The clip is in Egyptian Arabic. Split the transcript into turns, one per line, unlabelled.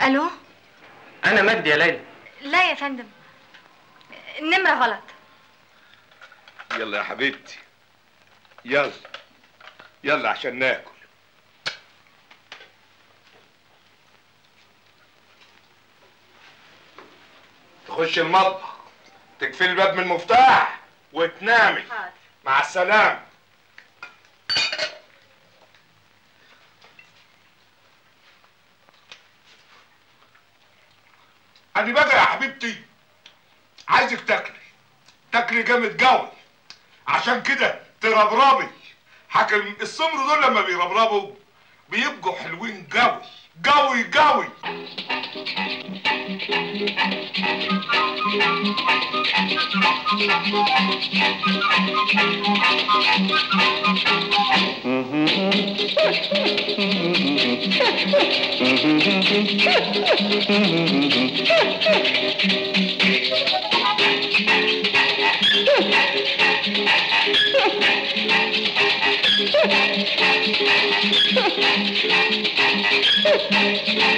الو
انا مجدي يا ليلى
لا يا فندم النمره غلط
يلا يا حبيبتي يلا يلا عشان ناكل تخش المطبخ تقفل الباب من المفتاح وتنامي
حاضر
مع السلامة أنا بقى يا حبيبتي عايزك تاكلي تاكلي جامد قوي عشان كده تربربي حكم السمر دول لما بيربربوا بيبقوا حلوين قوي قوي قوي
Thank you.